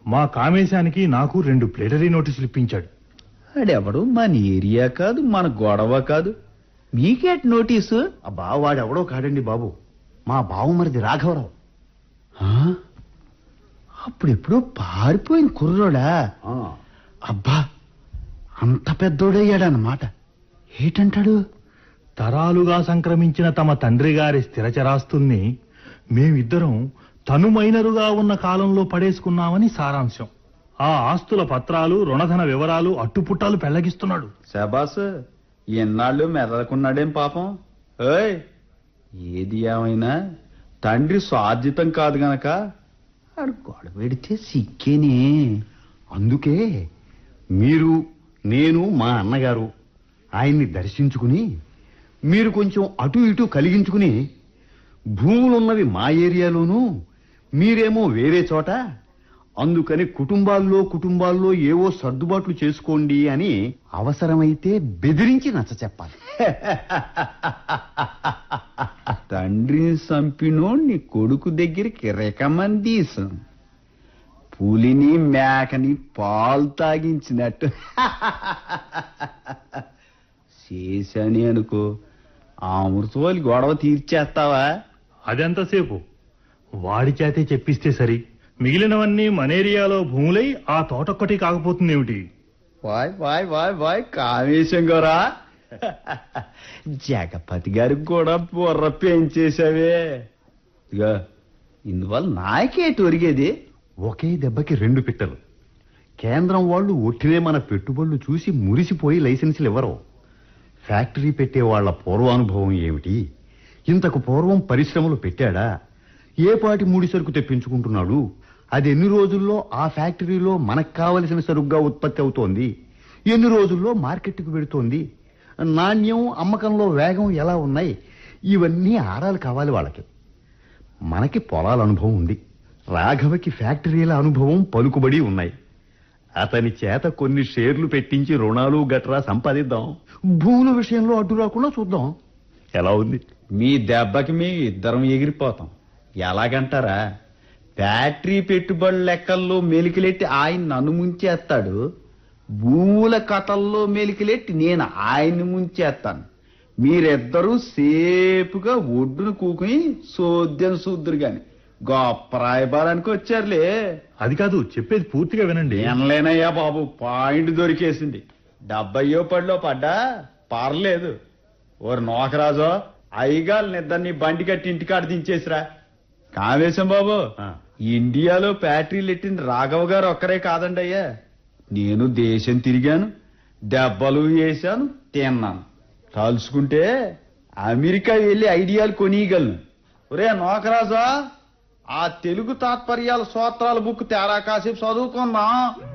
మా కామేశానికి నాకు రెండు ప్లేటరీ నోటీసులు ఇప్పించాడు ఆడెవడు మన ఏరియా కాదు మన గొడవ కాదు మీకేట్ నోటీసు అబ్బా వాడెవడో కాడండి బాబు మా బావుమరిది రాఘవరావు ఆ? అప్పుడెప్పుడో పారిపోయిన కుర్రోడా ఆ, అబ్బా అంత పెద్దోడయ్యాడన్నమాట ఏటంటాడు తరాలుగా సంక్రమించిన తమ తండ్రి గారి స్థిరచరాస్తుల్ని మేమిద్దరం తనుమైనరుగా ఉన్న కాలంలో పడేసుకున్నామని సారాంశం ఆ ఆస్తుల పత్రాలు రుణధన వివరాలు అట్టుపుట్టాలు పెళ్లగిస్తున్నాడు శబాస్ ఎన్నాళ్ళు మెదలకున్నాడేం పాపం ఏయ్ ఏది ఏమైనా తండ్రి స్వార్జితం కాదు గనక ఆడు గొడవ పెడితే సిక్కేనే అందుకే మీరు నేను మా అన్నగారు ఆయన్ని దర్శించుకుని మీరు కొంచెం అటు ఇటు కలిగించుకుని భూములున్నవి మా ఏరియాలోనూ మీరేమో వేరే చోట అందుకని కుటుంబాల్లో కుటుంబాల్లో ఏవో సర్దుబాట్లు చేసుకోండి అని అవసరమైతే బెదిరించి నచ్చ చెప్పాలి తండ్రిని చంపినోడిని కొడుకు దగ్గరికి రికమందీసం పులిని మేకని పాలు తాగించినట్టు చేశాని అనుకో ఆ అమృతోలి గొడవ తీర్చేస్తావా అదెంతసేపు వాడి చేతే చెప్పిస్తే సరి మిగిలినవన్నీ మనేరియాలో భూములై ఆ తోటొక్కటి కాకపోతుందేమిటి వాయ్ వాయ్ వాయ్ వాయ్ కామేశం గోరా జగపతి గారికి కూడా బుర్ర పెంచేశావే ఇదిగో ఇందువల్ల నాకేటి ఒరిగేది ఒకే దెబ్బకి రెండు పిట్టలు కేంద్రం వాళ్ళు ఒట్టినే మన పెట్టుబడులు చూసి మురిసిపోయి లైసెన్సులు ఇవ్వరు ఫ్యాక్టరీ పెట్టే వాళ్ళ పూర్వానుభవం ఏమిటి ఇంతకు పూర్వం పరిశ్రమలు పెట్టాడా ఏ పాటి ముడి సరుకు తెప్పించుకుంటున్నాడు అది ఎన్ని రోజుల్లో ఆ ఫ్యాక్టరీలో మనకు కావలసిన సరుగ్గా ఉత్పత్తి అవుతోంది ఎన్ని రోజుల్లో మార్కెట్కు పెడుతోంది నాణ్యం అమ్మకంలో వేగం ఎలా ఉన్నాయి ఇవన్నీ ఆరాలు కావాలి వాళ్ళకి మనకి పొలాల అనుభవం ఉంది రాఘవకి ఫ్యాక్టరీల అనుభవం పలుకుబడి ఉన్నాయి అతని చేత కొన్ని షేర్లు పెట్టించి రుణాలు గట్రా సంపాదిద్దాం భూముల విషయంలో అడ్డు రాకుండా చూద్దాం ఎలా ఉంది మీ దెబ్బకి మీ ఇద్దరం ఎగిరిపోతాం ఎలాగంటారా ఫ్యాక్టరీ పెట్టుబడుల లెక్కల్లో మెలికిలెట్టి ఆయన నన్ను ముంచేస్తాడు భూముల కథల్లో మెలికిలెట్టి నేను ఆయన్ని ముంచేస్తాను మీరిద్దరూ సేపుగా ఒడ్డును కూకుని సోద్యం సూద్దురు గాని గొప్ప రాయబారానికి వచ్చారులే అది కాదు చెప్పేది పూర్తిగా వినండి వినలేనయ్యా బాబు పాయింట్ దొరికేసింది డెబ్బయో పడిలో పడ్డా పర్లేదు ఓరు నోకరాజో అయ్యగాలు నిద్దరిని బండి కట్టి ఇంటికాడ దించేసిరా కామేశం బాబు ఆ. ఇండియాలో ఫ్యాక్టరీలు ఎట్టిన రాఘవ గారు ఒక్కరే కాదండి అయ్యా నేను దేశం తిరిగాను దెబ్బలు వేశాను తిన్నాను తలుచుకుంటే అమెరికా వెళ్ళి ఐడియాలు కొనియగలను ఒరే నోకరాజా ఆ తెలుగు తాత్పర్యాల సూత్రాల బుక్ తేరా కాసేపు చదువుకుందాం